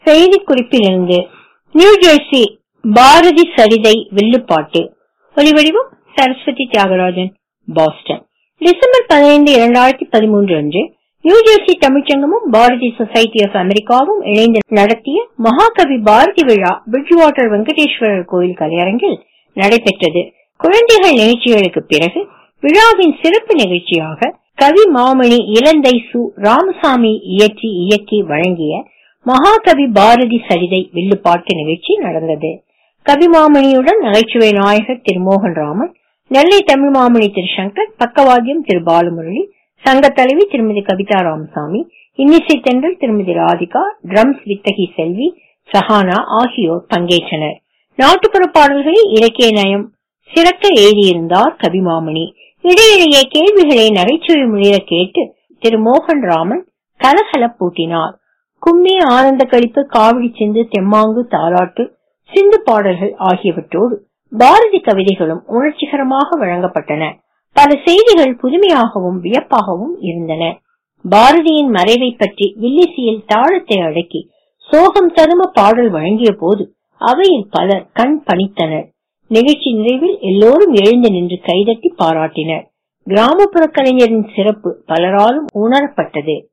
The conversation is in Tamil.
செய்தி குறிப்பிலிருந்து நியூ ஜெர்சி பாரதி சரிதை வில்லுப்பாட்டு ஒலிவடிவம் சரஸ்வதி தியாகராஜன் பாஸ்டன் டிசம்பர் பதினைந்து இரண்டாயிரத்தி பதிமூன்று அன்று நியூ ஜெர்சி தமிழ்ச்சங்கமும் பாரதி சொசைட்டி ஆஃப் அமெரிக்காவும் இணைந்து நடத்திய மகாகவி பாரதி விழா பிரிட்ஜ் வாட்டர் வெங்கடேஸ்வரர் கோயில் கலையரங்கில் நடைபெற்றது குழந்தைகள் நிகழ்ச்சிகளுக்கு பிறகு விழாவின் சிறப்பு நிகழ்ச்சியாக கவி மாமணி இலந்தை சு ராமசாமி இயற்றி இயக்கி வழங்கிய மகாகவி பாரதி சரிதை வில்லுப்பாட்டு நிகழ்ச்சி நடந்தது கவிமாமணியுடன் நகைச்சுவை நாயகர் திரு மோகன் ராமன் நெல்லை தமிழ் மாமணி திரு சங்கர் பக்கவாத்தியம் திரு பாலமுரளி சங்க தலைவி திருமதி கவிதா ராமசாமி இன்னிசை தென்றல் திருமதி ராதிகா ட்ரம்ஸ் வித்தகி செல்வி சஹானா ஆகியோர் பங்கேற்றனர் நாட்டுப்புற பாடல்களை இலக்கிய நயம் சிறக்க எழுதியிருந்தார் கவிமாமணி இடையிடையே கேள்விகளை நகைச்சுவை முறைய கேட்டு திரு மோகன் ராமன் கலகலப்பூட்டினார் கும்மி ஆனந்த கழிப்பு காவடி சிந்து தெம்மாங்கு தாராட்டு சிந்து பாடல்கள் ஆகியவற்றோடு பாரதி கவிதைகளும் உணர்ச்சிகரமாக வழங்கப்பட்டன பல செய்திகள் புதுமையாகவும் வியப்பாகவும் இருந்தன பாரதியின் மறைவை பற்றி வில்லிசியில் தாளத்தை அடக்கி சோகம் தரும பாடல் வழங்கிய போது அவையில் பலர் கண் பணித்தனர் நிகழ்ச்சி நிறைவில் எல்லோரும் எழுந்து நின்று கைதட்டி பாராட்டினர் கிராமப்புற கலைஞரின் சிறப்பு பலராலும் உணரப்பட்டது